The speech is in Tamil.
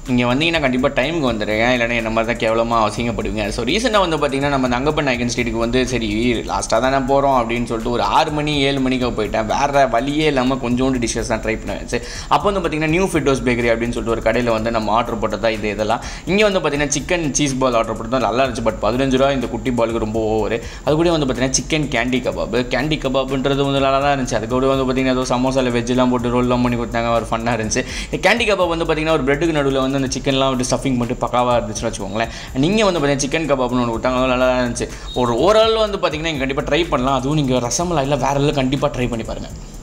இங்கே வந்தீங்கன்னா கண்டிப்பாக டைமுக்கு வந்துடுங்க இல்லைன்னா என்ன மாதிரி தான் கேவலமாக அசிங்கப்படுவீங்க ஸோ ரீசெண்டாக வந்து பார்த்தீங்கன்னா நம்ம அந்த அங்கப்பன் நாயக்கன் ஸ்ட்ரீட்டுக்கு வந்து சரி லாஸ்ட்டாக தானே போகிறோம் அப்படின்னு சொல்லிட்டு ஒரு ஆறு மணி ஏழு மணிக்கு போயிட்டேன் வேறு வழியே இல்லாமல் கொஞ்சோண்டு டிஷ்ஷஸ் தான் ட்ரை பண்ணுவேன் சரி அப்போ வந்து பார்த்தீங்கன்னா நியூ ஃபிட்டோஸ் பேக்கரி அப்படின்னு சொல்லிட்டு ஒரு கடையில் வந்து நம்ம ஆர்டர் போட்டதா இது இதெல்லாம் இங்கே வந்து பார்த்தீங்கன்னா சிக்கன் சீஸ் பால் ஆர்டர் போட்டு நல்லா இருந்துச்சு பட் பதினஞ்சு ரூபா இந்த குட்டி பாலுக்கு ரொம்ப ஓவர் அது கூட வந்து பார்த்தீங்கன்னா சிக்கன் கேண்டி கபாப் கேண்டி கபாப்ன்றது வந்து நல்லா தான் இருந்துச்சு அது கூட வந்து பார்த்தீங்கன்னா ஏதோ சமோசாவில் வெஜ்ஜெலாம் போட்டு ரோல்லாம் பண்ணி கொடுத்தாங்க ஒரு ஃபன்னாக இருந்துச்சு இந்த கேண்டி கபாப் வந்து பார்த்தீங்கன்னா ஒரு பிரெட்டுக்கு நடுவில் வந்து அந்த சிக்கன்லாம் வந்து ஸ்டஃபிங் பண்ணிட்டு பக்காவாக இருந்துச்சுன்னு வச்சுக்கோங்களேன் நீங்கள் வந்து பார்த்தீங்கன்னா சிக்கன் கபாப்னு ஒன்று கொடுத்தாங்க அது நல்லா தான் இருந்துச்சு ஒரு ஓவரால் வந்து பார்த்தீங்கன்னா நீங்கள் கண்டிப்பாக ட்ரை பண்ணலாம் அதுவும் நீங்கள் ரசமலாயில் வேறு எல்லாம் கண்டிப்பாக ட்ரை பண்ணி பாருங்கள்